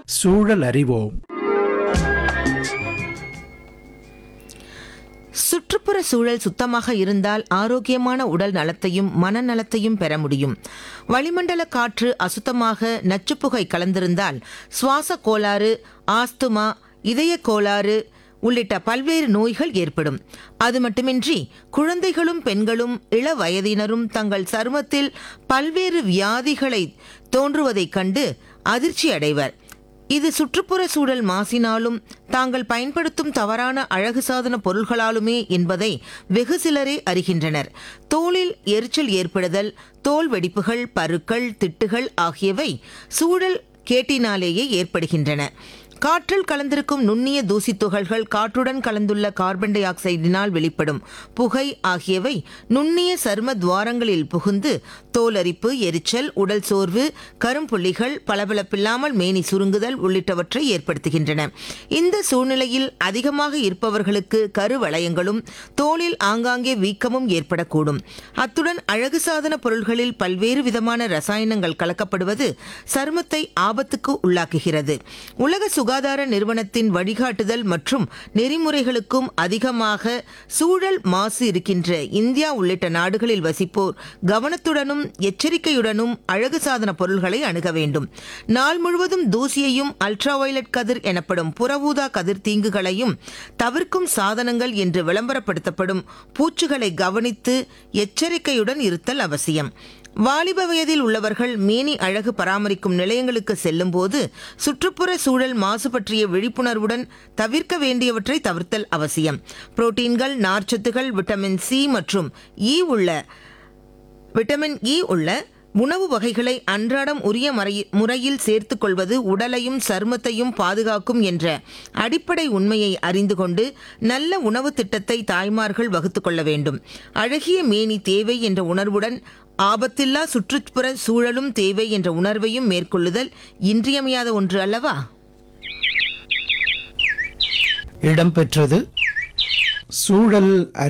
சூழல் அறிவோம் சுற்றுப்புற சூழல் சுத்தமாக இருந்தால் ஆரோக்கியமான உடல் நலத்தையும் மனநலத்தையும் பெற முடியும் வளிமண்டல காற்று அசுத்தமாக நச்சுப்புகை கலந்திருந்தால் சுவாச கோளாறு ஆஸ்துமா இதய கோளாறு உள்ளிட்ட பல்வேறு நோய்கள் ஏற்படும் அது மட்டுமின்றி குழந்தைகளும் பெண்களும் இள வயதினரும் தங்கள் சருமத்தில் பல்வேறு வியாதிகளை தோன்றுவதைக் கண்டு அதிர்ச்சி அடைவர் இது சுற்றுப்புற சூழல் மாசினாலும் தாங்கள் பயன்படுத்தும் தவறான அழகு சாதன பொருள்களாலுமே என்பதை வெகு சிலரே அறிகின்றனர் தோலில் எரிச்சல் ஏற்படுதல் தோல் வெடிப்புகள் பருக்கள் திட்டுகள் ஆகியவை சூழல் கேட்டினாலேயே ஏற்படுகின்றன காற்றில் கலந்திருக்கும் நுண்ணிய தூசி துகள்கள் காற்றுடன் கலந்துள்ள கார்பன் டை ஆக்சைடினால் வெளிப்படும் புகை ஆகியவை நுண்ணிய சரும துவாரங்களில் புகுந்து தோலரிப்பு எரிச்சல் உடல் சோர்வு கரும்புள்ளிகள் பளபளப்பில்லாமல் மேனி சுருங்குதல் உள்ளிட்டவற்றை ஏற்படுத்துகின்றன இந்த சூழ்நிலையில் அதிகமாக இருப்பவர்களுக்கு கருவளையங்களும் தோலில் ஆங்காங்கே வீக்கமும் ஏற்படக்கூடும் அத்துடன் அழகு சாதன பொருள்களில் பல்வேறு விதமான ரசாயனங்கள் கலக்கப்படுவது சருமத்தை ஆபத்துக்கு உள்ளாக்குகிறது உலக சுகாதார நிறுவனத்தின் வழிகாட்டுதல் மற்றும் நெறிமுறைகளுக்கும் அதிகமாக சூழல் மாசு இருக்கின்ற இந்தியா உள்ளிட்ட நாடுகளில் வசிப்போர் கவனத்துடனும் எச்சரிக்கையுடனும் அழகு சாதன பொருள்களை அணுக வேண்டும் நாள் முழுவதும் தூசியையும் அல்ட்ரா வயலட் கதிர் எனப்படும் புறஊதா கதிர் தீங்குகளையும் தவிர்க்கும் சாதனங்கள் என்று விளம்பரப்படுத்தப்படும் பூச்சுகளை கவனித்து எச்சரிக்கையுடன் இருத்தல் அவசியம் வாலிப வயதில் உள்ளவர்கள் மேனி அழகு பராமரிக்கும் நிலையங்களுக்கு செல்லும்போது சுற்றுப்புற சூழல் மாசு பற்றிய விழிப்புணர்வுடன் தவிர்க்க வேண்டியவற்றை தவிர்த்தல் அவசியம் புரோட்டீன்கள் நார்ச்சத்துகள் விட்டமின் சி மற்றும் இ உள்ள விட்டமின் இ உள்ள உணவு வகைகளை அன்றாடம் உரிய மறை- முறையில் சேர்த்துக் கொள்வது உடலையும் சருமத்தையும் பாதுகாக்கும் என்ற அடிப்படை உண்மையை அறிந்து கொண்டு நல்ல உணவு திட்டத்தை தாய்மார்கள் வகுத்துக் கொள்ள வேண்டும் அழகிய மேனி தேவை என்ற உணர்வுடன் ஆபத்தில்லா சுற்றுப்புற சூழலும் தேவை என்ற உணர்வையும் மேற்கொள்ளுதல் இன்றியமையாத ஒன்று அல்லவா இடம்பெற்றது சூழல்